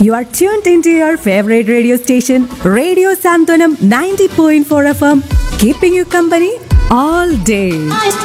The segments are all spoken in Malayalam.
You are tuned into your favorite radio station, Radio Santonam 90.4 FM, keeping you company all day.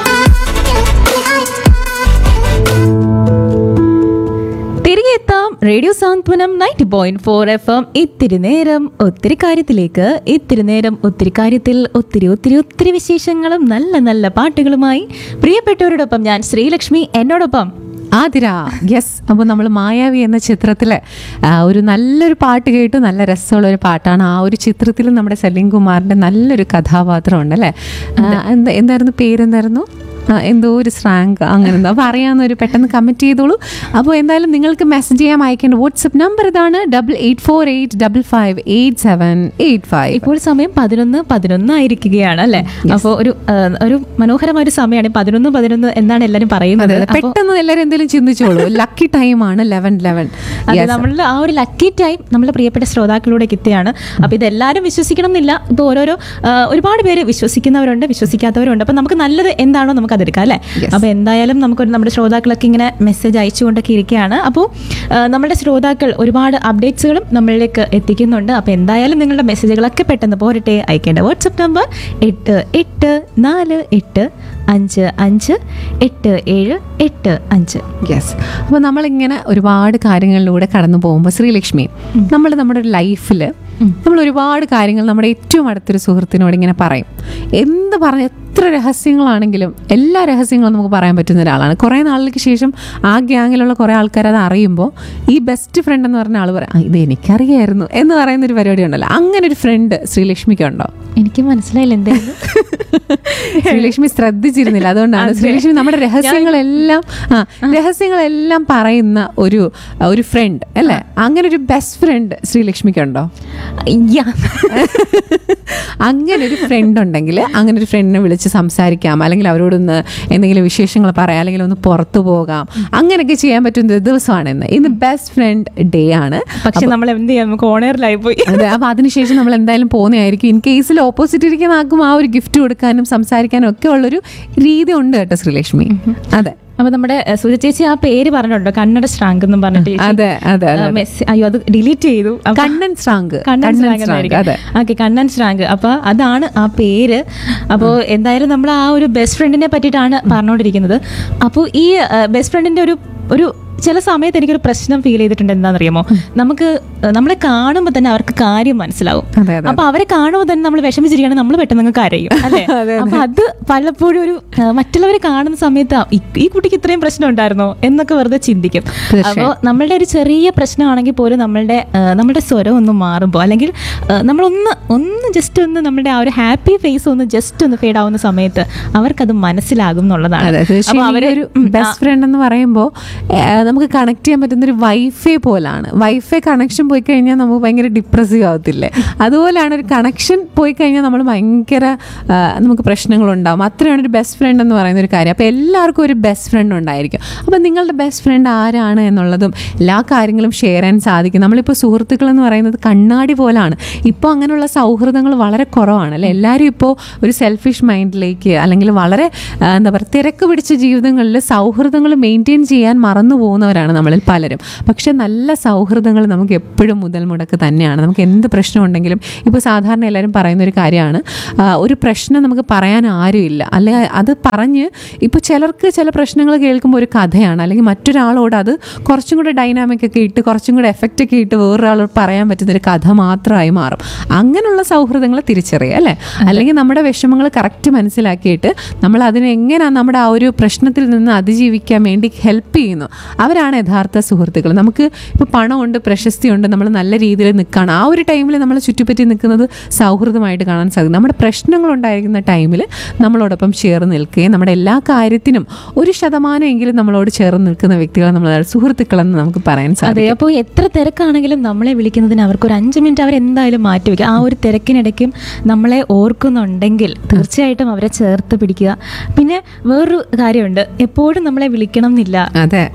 തിരികെ എത്താം radio Santhwanam ninety point four F M ഇത്തിരി നേരം ഒത്തിരി കാര്യത്തിലേക്ക് ഇത്തിരി നേരം ഒത്തിരി കാര്യത്തിൽ ഒത്തിരി ഒത്തിരി ഒത്തിരി വിശേഷങ്ങളും നല്ല നല്ല പാട്ടുകളുമായി പ്രിയപ്പെട്ടവരോടൊപ്പം ഞാൻ ശ്രീലക്ഷ്മി എന്നോടൊപ്പം ആതിര യെസ് അപ്പോൾ നമ്മൾ മായാവി എന്ന ചിത്രത്തിലെ ആ, ഒരു നല്ലൊരു പാട്ട് കേട്ടു നല്ല രസമുള്ള ഒരു പാട്ടാണ് ആ ഒരു ചിത്രത്തിൽ നമ്മുടെ സലീം കുമാറിൻ്റെ നല്ലൊരു കഥാപാത്രം ഉണ്ട് അല്ലേ ആ, എന്താ എന്തായിരുന്നു പേരെന്തായിരുന്നു ആ, എന്തോ ഒരു സ്രാങ്ക് അങ്ങനെ എന്തോ അപ്പോൾ അറിയാവുന്ന ഒരു പെട്ടെന്ന് കമൻറ്റ് ചെയ്തോളൂ അപ്പോൾ എന്തായാലും നിങ്ങൾക്ക് മെസ്സേജ് ചെയ്യാൻ അയക്കേണ്ട വാട്സപ്പ് നമ്പർ ഇതാണ് double eight four eight double five eight seven eight five ഇപ്പോൾ സമയം പതിനൊന്ന് പതിനൊന്ന് ആയിരിക്കുകയാണ് അല്ലേ അപ്പോൾ ഒരു ആ, ഒരു മനോഹരമായ ഒരു സമയമാണ് പതിനൊന്ന് പതിനൊന്ന് എന്നാണ് എല്ലാവരും പറയുന്നത് അതെ അപ്പോൾ പെട്ടെന്ന് എല്ലാവരും എന്തെങ്കിലും ചിന്തിച്ചോളൂ ലക്കി ടൈമാണ് ലെവൻ ലെവൻ അത് നമ്മളുടെ ആ ഒരു ലക്കി ടൈം നമ്മുടെ പ്രിയപ്പെട്ട ശ്രോതാക്കളിലൂടെ എത്തിയാണ് അപ്പൊ ഇതെല്ലാവരും വിശ്വസിക്കണം എന്നില്ല ഇപ്പൊ ഓരോരോ ആ, ഒരുപാട് പേര് വിശ്വസിക്കുന്നവരുണ്ട് വിശ്വസിക്കാത്തവരുണ്ട് അപ്പൊ നമുക്ക് നല്ലത് എന്താണോ നമുക്ക് അതെടുക്കാം അല്ലേ അപ്പൊ എന്തായാലും നമുക്ക് നമ്മുടെ ശ്രോതാക്കളൊക്കെ ഇങ്ങനെ മെസ്സേജ് അയച്ചുകൊണ്ടൊക്കെ ഇരിക്കുകയാണ് അപ്പോൾ നമ്മുടെ ശ്രോതാക്കൾ ഒരുപാട് അപ്ഡേറ്റ്സുകളും നമ്മളിലേക്ക് എത്തിക്കുന്നുണ്ട് അപ്പോൾ എന്തായാലും നിങ്ങളുടെ മെസ്സേജുകളൊക്കെ പെട്ടെന്ന് പോരട്ടെ അയക്കേണ്ട വാട്സപ്പ് നമ്പർ എട്ട് എട്ട് നാല് എട്ട് അഞ്ച് അഞ്ച് എട്ട് ഏഴ് എട്ട് അഞ്ച് യെസ് അപ്പോൾ നമ്മളിങ്ങനെ ഒരുപാട് കാര്യങ്ങളിലൂടെ കടന്നു പോകുമ്പോൾ ശ്രീലക്ഷ്മി നമ്മൾ നമ്മുടെ ലൈഫിൽ നമ്മൾ ഒരുപാട് കാര്യങ്ങൾ നമ്മുടെ ഏറ്റവും അടുത്തൊരു സുഹൃത്തിനോട് ഇങ്ങനെ പറയും എന്ത് പറഞ്ഞ എത്ര രഹസ്യങ്ങളാണെങ്കിലും എല്ലാ രഹസ്യങ്ങളും നമുക്ക് പറയാൻ പറ്റുന്ന ഒരാളാണ് കുറേ നാളുകൾക്ക് ശേഷം ആ ഗ്യാങ്ങിലുള്ള കുറേ ആൾക്കാർ അത് അറിയുമ്പോൾ ഈ ബെസ്റ്റ് ഫ്രണ്ട് എന്ന് പറഞ്ഞ ആൾ പറയാം "ആ, ഇത് എനിക്കറിയായിരുന്നു എന്ന് പറയുന്ന ഒരു പരിപാടി ഉണ്ടല്ലോ അങ്ങനെ ഒരു ഫ്രണ്ട് ശ്രീലക്ഷ്മിക്കുണ്ടോ എനിക്ക് മനസ്സിലായില്ല എന്തായിരുന്നു ശ്രീലക്ഷ്മി ശ്രദ്ധിച്ചിരുന്നില്ല അതുകൊണ്ടാണ് ശ്രീലക്ഷ്മി നമ്മുടെ രഹസ്യങ്ങളെല്ലാം ആ രഹസ്യങ്ങളെല്ലാം പറയുന്ന ഒരു ഒരു ഫ്രണ്ട് അല്ലേ അങ്ങനെ ഒരു ബെസ്റ്റ് ഫ്രണ്ട് ശ്രീലക്ഷ്മിക്കുണ്ടോ അയ്യാ. അങ്ങനെ ഒരു ഫ്രണ്ട് ഉണ്ടെങ്കിൽ അങ്ങനെ ഒരു ഫ്രണ്ടിനെ വിളിച്ച് സംസാരിക്കാം അല്ലെങ്കിൽ അവരോടൊന്ന് എന്തെങ്കിലും വിശേഷങ്ങൾ പറയാം അല്ലെങ്കിൽ ഒന്ന് പുറത്തു പോകാം അങ്ങനെയൊക്കെ ചെയ്യാൻ പറ്റുന്ന ഒരു ദിവസമാണ് ഇന്ന് ഇന്ന് ബെസ്റ്റ് ഫ്രണ്ട് ഡേ ആണ് പക്ഷെ നമ്മൾ എന്ത് ചെയ്യാം നമുക്ക് ഓണറിലായി പോയി അതെ അപ്പൊ അതിനുശേഷം നമ്മൾ എന്തായാലും പോകുന്നതായിരിക്കും ഇൻ കേസിൽ ഓപ്പോസിറ്റ് ഇരിക്കുന്ന ആൾക്കും ആ ഒരു ഗിഫ്റ്റ് കൊടുക്കാനും സംസാരിക്കാനും ഒക്കെ ഉള്ളൊരു രീതി ഉണ്ട് കേട്ടോ ശ്രീലക്ഷ്മി അതെ അപ്പൊ നമ്മുടെ അഹ്, സുജ ചേച്ചി ആ പേര് പറഞ്ഞിട്ടുണ്ടോ കന്നഡ ശ്രാങ്ക് എന്നും പറഞ്ഞിട്ട് ചേച്ചി, അതെ അതെ അഹ്, അതെ മെസ്സേ- അയ്യോ അത് ഡിലീറ്റ് ചെയ്തു അപ്പൊ- കണ്ണൻ ശ്രാങ്ക് കണ്ണൻ ശ്രാങ്ക് ശ്രാങ്ക് എന്നായിരിക്കും. അതെ ഓക്കെ കണ്ണൻ ശ്രാങ്ക് അപ്പൊ അതാണ് ആ പേര് അപ്പോൾ എന്തായാലും നമ്മൾ ആ ഒരു ബെസ്റ്റ് ഫ്രണ്ടിനെ പറ്റിയിട്ടാണ് പറഞ്ഞുകൊണ്ടിരിക്കുന്നത് അപ്പോൾ ഈ ബെസ്റ്റ് ഫ്രണ്ടിന്റെ ഒരു ഒരു ചില സമയത്ത് എനിക്കൊരു പ്രശ്നം ഫീൽ ചെയ്തിട്ടുണ്ട് എന്താണെന്നറിയാമോ നമുക്ക് അഹ്, നമ്മളെ കാണുമ്പോൾ തന്നെ അവർക്ക് കാര്യം മനസ്സിലാവും അതെ അതെ അപ്പൊ അവരെ കാണുമ്പോൾ തന്നെ നമ്മൾ വിഷമിച്ചിരിക്കുകയാണെങ്കിൽ നമ്മൾ പെട്ടെന്ന് അങ്ങ് കരയും അല്ലേ അതെ, അപ്പൊ അത് പലപ്പോഴും ഒരു ആ, മറ്റുള്ളവരെ കാണുന്ന സമയത്ത് ആ, ഈ- ഈ കുട്ടിക്ക് ഇത്രയും പ്രശ്നം ഉണ്ടായിരുന്നോ എന്നൊക്കെ വെറുതെ ചിന്തിക്കും തീർച്ചയായും. അപ്പോൾ നമ്മളുടെ ഒരു ചെറിയ പ്രശ്നമാണെങ്കിൽ പോലും നമ്മളുടെ ആ, നമ്മുടെ സ്വരം ഒന്ന് മാറുമ്പോൾ അല്ലെങ്കിൽ ആ, നമ്മളൊന്ന് ഒന്ന് ജസ്റ്റ് ഒന്ന് നമ്മുടെ ആ ഒരു ഹാപ്പി ഫേസ് ഒന്ന് ജസ്റ്റ് ഒന്ന് ഫേഡ് ആവുന്ന സമയത്ത് അവർക്കത് മനസ്സിലാകും എന്നുള്ളതാണ് അതെ അപ്പോൾ തീർച്ചയായും അവര് ഒരു ഉം, ബെസ്റ്റ് ഫ്രണ്ട് എന്ന് പറയുമ്പോൾ നമുക്ക് കണക്ട് ചെയ്യാൻ പറ്റുന്ന ഒരു വൈഫൈ പോലാണ് വൈഫൈ കണക്ഷൻ പോയി കഴിഞ്ഞാൽ നമുക്ക് ഭയങ്കര ഡിപ്രസീവ് ആവത്തില്ലേ അതുപോലെയാണ് ഒരു കണക്ഷൻ പോയി കഴിഞ്ഞാൽ നമ്മൾ ഭയങ്കര ആ, നമുക്ക് പ്രശ്നങ്ങളുണ്ടാവും അത്രയാണ് ഒരു ബെസ്റ്റ് ഫ്രണ്ട് എന്ന് പറയുന്ന ഒരു കാര്യം അപ്പോൾ എല്ലാവർക്കും ഒരു ബെസ്റ്റ് ഫ്രണ്ട് ഉണ്ടായിരിക്കും അപ്പോൾ നിങ്ങളുടെ ബെസ്റ്റ് ഫ്രണ്ട് ആരാണ് എന്നുള്ളതും എല്ലാ കാര്യങ്ങളും ഷെയർ ചെയ്യാൻ സാധിക്കും നമ്മളിപ്പോൾ സുഹൃത്തുക്കൾ എന്ന് പറയുന്നത് കണ്ണാടി പോലാണ് ഇപ്പോൾ അങ്ങനെയുള്ള സൗഹൃദങ്ങൾ വളരെ കുറവാണ് അല്ലേ എല്ലാവരും ഇപ്പോൾ ഒരു സെൽഫിഷ് മൈൻഡിലേക്ക് അല്ലെങ്കിൽ വളരെ ആ, എന്താ പറയുക തിരക്ക് പിടിച്ച ജീവിതങ്ങളിൽ സൗഹൃദങ്ങൾ മെയിൻറ്റെയിൻ ചെയ്യാൻ മറന്നു പോകുന്നവരാണ് നമ്മളിൽ പലരും പക്ഷെ നല്ല സൗഹൃദങ്ങൾ നമുക്ക് എപ്പോഴും മുതൽ മുടക്ക് തന്നെയാണ് നമുക്ക് എന്ത് പ്രശ്നം ഉണ്ടെങ്കിലും ഇപ്പോൾ സാധാരണ എല്ലാവരും പറയുന്ന ഒരു കാര്യമാണ് ആ, ഒരു പ്രശ്നം നമുക്ക് പറയാൻ ആരുമില്ല അല്ലെങ്കിൽ അത് പറഞ്ഞ് ഇപ്പോൾ ചിലർക്ക് ചില പ്രശ്നങ്ങൾ കേൾക്കുമ്പോൾ ഒരു കഥയാണ് അല്ലെങ്കിൽ മറ്റൊരാളോട് അത് കുറച്ചും കൂടെ ഡൈനാമിക് ഒക്കെ ഇട്ട് കുറച്ചും കൂടെ എഫക്റ്റ് ഒക്കെ ഇട്ട് വേറൊരാളോട് പറയാൻ പറ്റുന്ന ഒരു കഥ മാത്രമായി മാറും അങ്ങനെയുള്ള സൗഹൃദങ്ങൾ തിരിച്ചറിയുക അല്ലേ അല്ലെങ്കിൽ നമ്മുടെ വിഷമങ്ങൾ കറക്റ്റ് മനസ്സിലാക്കിയിട്ട് നമ്മൾ അതിനെ എങ്ങനെയാണ് നമ്മുടെ ആ ഒരു പ്രശ്നത്തിൽ നിന്ന് അതിജീവിക്കാൻ വേണ്ടി ഹെൽപ്പ് ചെയ്യുന്നു അവരാണ് യഥാർത്ഥ സുഹൃത്തുക്കൾ നമുക്ക് ഇപ്പോൾ പണമുണ്ട് പ്രശസ്തിയുണ്ട് നമ്മൾ നല്ല രീതിയിൽ നിൽക്കുകയാണ് ആ ഒരു ടൈമിൽ നമ്മൾ ചുറ്റിപ്പറ്റി നിൽക്കുന്നത് സൗഹൃദമായിട്ട് കാണാൻ സാധിക്കും നമ്മുടെ പ്രശ്നങ്ങൾ ഉണ്ടായിരിക്കുന്ന ടൈമിൽ നമ്മളോടൊപ്പം ചേർന്ന് നിൽക്കുകയും നമ്മുടെ എല്ലാ കാര്യത്തിനും ഒരു ശതമാനം എങ്കിലും നമ്മളോട് ചേർന്ന് നിൽക്കുന്ന വ്യക്തികളെ നമ്മൾ സുഹൃത്തുക്കളെന്ന് നമുക്ക് പറയാൻ അതെ സാധിക്കും അപ്പോൾ എത്ര തിരക്കാണെങ്കിലും നമ്മളെ വിളിക്കുന്നതിന് അവർക്ക് ഒരു അഞ്ച് മിനിറ്റ് അവർ എന്തായാലും മാറ്റി വെക്കുക ആ ഒരു തിരക്കിനിടയ്ക്കും നമ്മളെ ഓർക്കുന്നുണ്ടെങ്കിൽ തീർച്ചയായിട്ടും അവരെ ചേർത്ത് പിടിക്കുക പിന്നെ വേറൊരു കാര്യമുണ്ട് എപ്പോഴും നമ്മളെ വിളിക്കണം എന്നില്ല അതെ അത് എപ്പോഴും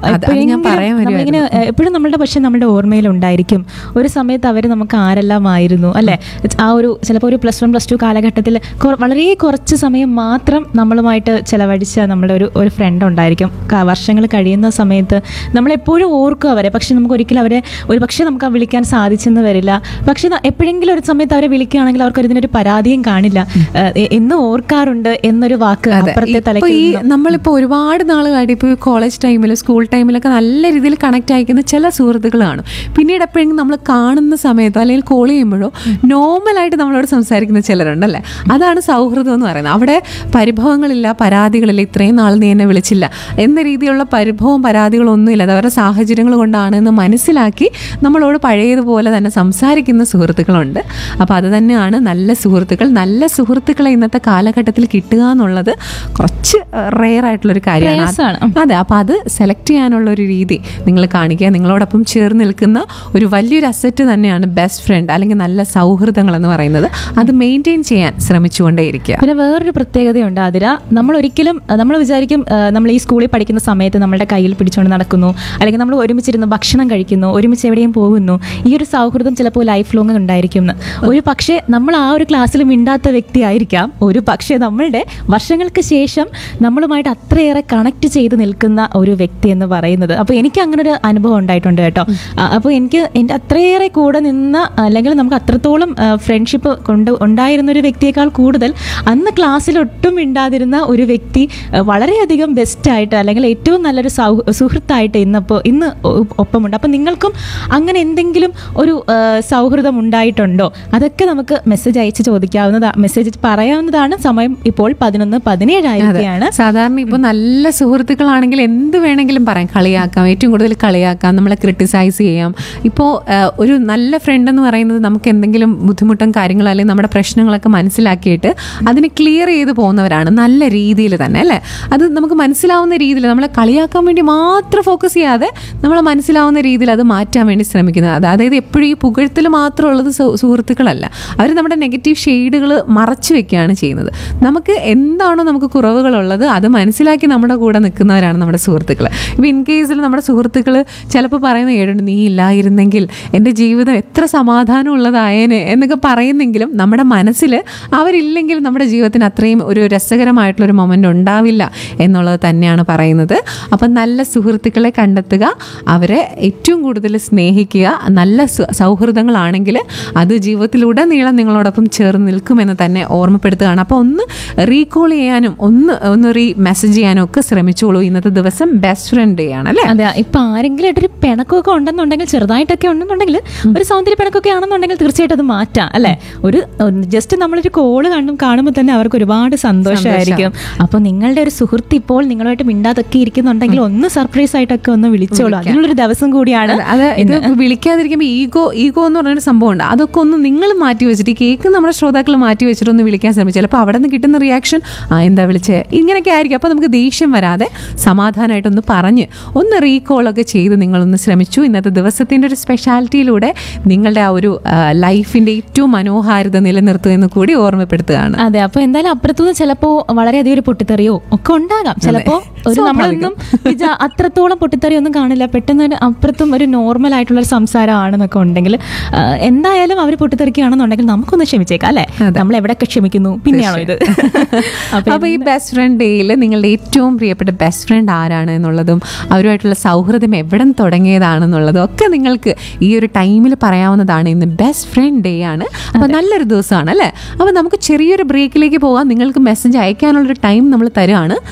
ഞാൻ പറയാൻ നമ്മളിങ്ങനെ എപ്പോഴും നമ്മളുടെ പക്ഷെ നമ്മുടെ ഓർമ്മയിലുണ്ടായിരിക്കും ഒരു സമയത്ത് അവർ നമുക്ക് ആരെല്ലാം ആയിരുന്നു അല്ലെ ആ ഒരു ചിലപ്പോൾ ഒരു പ്ലസ് വൺ പ്ലസ് ടു കാലഘട്ടത്തിൽ കൊ- വളരെ കുറച്ച് സമയം മാത്രം നമ്മളുമായിട്ട് ചെലവഴിച്ച നമ്മുടെ ഒരു ഒരു ഫ്രണ്ട് ഉണ്ടായിരിക്കും ക- വർഷങ്ങൾ കഴിയുന്ന സമയത്ത് നമ്മളെപ്പോഴും ഓർക്കും അവരെ പക്ഷെ നമുക്ക് ഒരിക്കലും അവരെ ഒരു പക്ഷേ നമുക്ക് ആ വിളിക്കാൻ സാധിച്ചെന്ന് വരില്ല പക്ഷെ ന- എപ്പോഴെങ്കിലും ഒരു സമയത്ത് അവരെ വിളിക്കുകയാണെങ്കിൽ അവർക്ക് ഇതിനൊരു പരാതിയും കാണില്ല ഏഹ് എന്ന് ഓർക്കാറുണ്ട് എന്നൊരു വാക്ക് അപ്പുറത്തെ ഇപ്പൊ തലയ്ക്ക് ഈ നിന്ന് നമ്മളിപ്പോ ഒരുപാട് നാളുകളായിട്ട് ഇപ്പോൾ കോളേജ് ടൈമിൽ സ്കൂൾ ടൈമിലൊക്കെ നല്ല രീതിയിൽ കണക്ട് ആയിരിക്കുന്ന ചില സുഹൃത്തുക്കൾ കാണും പിന്നീട് എപ്പോഴെങ്കിലും നമ്മൾ കാണുന്ന സമയത്തോ അല്ലെങ്കിൽ കോൾ ചെയ്യുമ്പോഴോ നോർമലായിട്ട് നമ്മളോട് സംസാരിക്കുന്ന ചിലരുണ്ടല്ലേ അതാണ് സൗഹൃദം എന്ന് പറയുന്നത് അവിടെ പരിഭവങ്ങളില്ല പരാതികളില്ല ഇത്രയും നാൾ നീ എന്നെ വിളിച്ചില്ല എന്ന രീതിയിലുള്ള പരിഭവവും പരാതികളും ഒന്നുമില്ല അത് അവരുടെ സാഹചര്യങ്ങൾ കൊണ്ടാണ് എന്ന് മനസ്സിലാക്കി നമ്മളോട് പഴയതുപോലെ തന്നെ സംസാരിക്കുന്ന സുഹൃത്തുക്കളുണ്ട് അപ്പോൾ അത് തന്നെയാണ് നല്ല സുഹൃത്തുക്കൾ നല്ല സുഹൃത്തുക്കളെ ഇന്നത്തെ കാലഘട്ടത്തിൽ കിട്ടുക എന്നുള്ളത് കുറച്ച് റെയർ ആയിട്ടുള്ളൊരു കാര്യമാണ് പ്രയാസമാണ്. അതെ അപ്പോൾ അത് സെലക്ട് ചെയ്യാനുള്ള ഒരു രീതി നിങ്ങൾ കാണിക്കുക നിങ്ങളോടൊപ്പം ചേർന്ന് നിൽക്കുന്ന ഒരു വലിയൊരു അസറ്റ് തന്നെയാണ് ബെസ്റ്റ് ഫ്രണ്ട് അല്ലെങ്കിൽ നല്ല സൗഹൃദങ്ങൾ എന്ന് പറയുന്നത് അത് മെയിൻറ്റെയിൻ ചെയ്യാൻ ശ്രമിച്ചുകൊണ്ടേയിരിക്കുക പിന്നെ വേറൊരു പ്രത്യേകതയുണ്ട് അതിര നമ്മൾ ഒരിക്കലും നമ്മൾ വിചാരിക്കും ആ, നമ്മൾ ഈ സ്കൂളിൽ പഠിക്കുന്ന സമയത്ത് നമ്മുടെ കയ്യിൽ പിടിച്ചുകൊണ്ട് നടക്കുന്നു അല്ലെങ്കിൽ നമ്മൾ ഒരുമിച്ചിരുന്ന് ഭക്ഷണം കഴിക്കുന്നു ഒരുമിച്ച് എവിടെയും പോകുന്നു ഈ ഒരു സൗഹൃദം ചിലപ്പോൾ ലൈഫ് ലോങ് ഉണ്ടായിരിക്കും എന്ന്. ഒരു പക്ഷേ നമ്മൾ ആ ഒരു ക്ലാസ്സിൽ മിണ്ടാത്ത വ്യക്തി ആയിരിക്കാം ഒരു പക്ഷേ നമ്മളുടെ വർഷങ്ങൾക്ക് ശേഷം നമ്മളുമായിട്ട് അത്രയേറെ കണക്ട് ചെയ്ത് നിൽക്കുന്ന ഒരു വ്യക്തി എന്ന് പറയുന്നത് അപ്പോൾ എനിക്ക് അങ്ങനെ ഒരു അനുഭവം ഉണ്ടായിട്ടുണ്ട് കേട്ടോ ആ, അപ്പോൾ എനിക്ക് എൻ്റെ അത്രയേറെ കൂടെ നിന്ന അല്ലെങ്കിൽ നമുക്ക് അത്രത്തോളം ഫ്രണ്ട്ഷിപ്പ് കൊണ്ട് ഉണ്ടായിരുന്ന ഒരു വ്യക്തിയേക്കാൾ കൂടുതൽ അന്ന് ക്ലാസ്സിൽ ഒട്ടും മിണ്ടാതിരുന്ന ഒരു വ്യക്തി ആ, വളരെയധികം ബെസ്റ്റായിട്ട് അല്ലെങ്കിൽ ഏറ്റവും നല്ലൊരു സൗ സുഹൃത്തായിട്ട് ഇന്നിപ്പോൾ ഇന്ന് ഒ- ഒപ്പമുണ്ട് അപ്പം നിങ്ങൾക്കും അങ്ങനെ എന്തെങ്കിലും ഒരു ആ, സൗഹൃദം ഉണ്ടായിട്ടുണ്ടോ അതൊക്കെ നമുക്ക് മെസ്സേജ് അയച്ച് ചോദിക്കാവുന്നതാണ് മെസ്സേജ് പറയാവുന്നതാണ് സമയം ഇപ്പോൾ പതിനൊന്ന് പതിനേഴായിരിക്കുകയാണ് സാധാരണ ഇപ്പോൾ നല്ല സുഹൃത്തുക്കളാണെങ്കിൽ എന്ത് വേണമെങ്കിലും പറയാം കളിയാക്കാം ഏറ്റവും കൂടുതൽ കളിയാക്കാം നമ്മളെ ക്രിട്ടിസൈസ് ചെയ്യാം ഇപ്പോൾ ഒരു നല്ല ഫ്രണ്ട് എന്ന് പറയുന്നത് നമുക്ക് എന്തെങ്കിലും ബുദ്ധിമുട്ടും കാര്യങ്ങളും അല്ലെങ്കിൽ നമ്മുടെ പ്രശ്നങ്ങളൊക്കെ മനസ്സിലാക്കിയിട്ട് അതിനെ ക്ലിയർ ചെയ്ത് പോകുന്നവരാണ് നല്ല രീതിയിൽ തന്നെ അല്ലേ അത് നമുക്ക് മനസ്സിലാവുന്ന രീതിയിൽ നമ്മളെ കളിയാക്കാൻ വേണ്ടി മാത്രം ഫോക്കസ് ചെയ്യാതെ നമ്മളെ മനസ്സിലാവുന്ന രീതിയിൽ അത് മാറ്റാൻ വേണ്ടി ശ്രമിക്കുന്നത് അത് അതായത് എപ്പോഴും ഈ പുകഴ്ത്തൽ മാത്രമുള്ളത് സു- സുഹൃത്തുക്കളല്ല അവർ നമ്മുടെ നെഗറ്റീവ് ഷെയ്ഡുകൾ മറച്ചു വെക്കുകയാണ് ചെയ്യുന്നത് നമുക്ക് എന്താണോ നമുക്ക് കുറവുകളുള്ളത് അത് മനസ്സിലാക്കി നമ്മുടെ കൂടെ നിൽക്കുന്നവരാണ് നമ്മുടെ സുഹൃത്തുക്കൾ ഇപ്പം ഇൻ കേസിൽ നമ്മുടെ സുഹൃത്തുക്കൾ ചിലപ്പോൾ പറയുന്ന കേട്ടുണ്ട് നീ ഇല്ലായിരുന്നെങ്കിൽ എൻ്റെ ജീവിതം എത്ര സമാധാനം ഉള്ളതായേനെ എന്നൊക്കെ പറയുന്നെങ്കിലും നമ്മുടെ മനസ്സിൽ അവരില്ലെങ്കിൽ നമ്മുടെ ജീവിതത്തിന് അത്രയും ഒരു രസകരമായിട്ടുള്ളൊരു മൊമെൻ്റ് ഉണ്ടാവില്ല എന്നുള്ളത് തന്നെയാണ് പറയുന്നത് അപ്പം നല്ല സുഹൃത്തുക്കളെ കണ്ടെത്തുക അവരെ ഏറ്റവും കൂടുതൽ സ്നേഹിക്കുക നല്ല സു- സൗഹൃദങ്ങളാണെങ്കിൽ അത് ജീവിതത്തിലുടനീളം നിങ്ങളോടൊപ്പം ചേർന്ന് നിൽക്കുമെന്ന് തന്നെ ഓർമ്മപ്പെടുത്തുകയാണ് അപ്പോൾ ഒന്ന് റീകോൾ ചെയ്യാനും ഒന്ന് ഒന്ന് റീ മെസ്സേജ് ചെയ്യാനും ഒക്കെ ശ്രമിച്ചോളൂ ഇന്നത്തെ ദിവസം ബെസ്റ്റ് ഫ്രണ്ട് ഡേ ആണ് അല്ലേ അതെ ഇപ്പൊ ആരെങ്കിലും ആയിട്ടൊരു പിണക്കമൊക്കെ ഉണ്ടെന്നുണ്ടെങ്കിൽ ചെറുതായിട്ടൊക്കെ ഉണ്ടെന്നുണ്ടെങ്കിൽ ഒരു സൗന്ദര്യ പിണക്കൊക്കെ ആണെന്നുണ്ടെങ്കിൽ തീർച്ചയായിട്ടും അത് മാറ്റാം അല്ലെ ഒരു ജസ്റ്റ് നമ്മളൊരു കോള് കാണും കാണുമ്പോൾ തന്നെ അവർക്ക് ഒരുപാട് സന്തോഷമായിരിക്കും അപ്പൊ നിങ്ങളുടെ ഒരു സുഹൃത്ത് ഇപ്പോൾ നിങ്ങളുമായിട്ട് മിണ്ടാതൊക്കെ ഇരിക്കുന്നുണ്ടെങ്കിൽ ഒന്ന് സർപ്രൈസ് ആയിട്ടൊക്കെ ഒന്ന് വിളിച്ചോളൂ അതിനുള്ളൊരു ദിവസം കൂടിയാണ് അത് ഇത് വിളിക്കാതിരിക്കുമ്പോൾ ഈഗോ ഈഗോ എന്ന് പറഞ്ഞൊരു സംഭവം ഉണ്ട് അതൊക്കെ ഒന്ന് നിങ്ങൾ മാറ്റി വെച്ചിട്ട് ഈ കേക്ക് നമ്മുടെ ശ്രോതാക്കൾ മാറ്റി വെച്ചിട്ട് ഒന്ന് വിളിക്കാൻ ശ്രമിച്ചു ചിലപ്പോൾ അവിടെ നിന്ന് കിട്ടുന്ന റിയാക്ഷൻ ആ എന്താ വിളിച്ചേ ഇങ്ങനെയൊക്കെ ആയിരിക്കും അപ്പോൾ നമുക്ക് ദേഷ്യം വരാതെ സമാധാനമായിട്ടൊന്ന് പറഞ്ഞ് ഒന്ന് റീകോളൊക്കെ ചെയ്ത് നിങ്ങളൊന്ന് ശ്രമിച്ചു ഇന്നത്തെ ദിവസത്തിൻ്റെ ഒരു സ്പെഷ്യാലിറ്റിയിലൂടെ നിങ്ങളുടെ ആ ഒരു ലൈഫിൻ്റെ ഏറ്റവും മനോഹാരിത നിലനിർത്തുക എന്ന് കൂടി ഓർമ്മപ്പെടുത്തുകയാണ് അതെ അപ്പൊ എന്തായാലും അപ്പുറത്തുനിന്ന് ചിലപ്പോ വളരെയധികം ഒരു പൊട്ടിത്തെറിയോ ഒക്കെ ഉണ്ടാകാം ചിലപ്പോ ഒരു നമ്മളൊന്നും വിചാ- അത്രത്തോളം പൊട്ടിത്തെറി ഒന്നും കാണില്ല പെട്ടെന്ന് ഒരു അപ്പുറത്തും ഒരു നോർമൽ ആയിട്ടുള്ള ഒരു സംസാരമാണെന്നൊക്കെ ഉണ്ടെങ്കിൽ ആ, എന്തായാലും അവർ പൊട്ടിത്തെറിക്കുകയാണെന്നുണ്ടെങ്കിൽ നമുക്കൊന്ന് ക്ഷമിച്ചേക്കാം അല്ലെ നമ്മൾ എവിടെയൊക്കെ ക്ഷമിക്കുന്നു പിന്നെയാണോ ഇത് അപ്പൊ അപ്പോൾ ഈ ബെസ്റ്റ് ഫ്രണ്ട് ഡേയിൽ നിങ്ങളുടെ ഏറ്റവും പ്രിയപ്പെട്ട ബെസ്റ്റ് ഫ്രണ്ട് ആരാണ് എന്നുള്ളതും അവരുമായിട്ടുള്ള സൗഹൃദം എവിടെ നിന്ന് തുടങ്ങിയതാണെന്നുള്ളതും ഒക്കെ നിങ്ങൾക്ക് ഈ ഒരു ടൈമിൽ പറയാവുന്നതാണ് ഇന്ന് ബെസ്റ്റ് ഫ്രണ്ട് ഡേ ആണ് അപ്പോൾ നല്ലൊരു ദിവസമാണ് അല്ലേ അപ്പോൾ നമുക്ക് ചെറിയൊരു ബ്രേക്കിലേക്ക് പോകാം നിങ്ങൾക്ക് മെസ്സേജ് അയക്കാനുള്ളൊരു ടൈം നമ്മൾ തരുവാണ്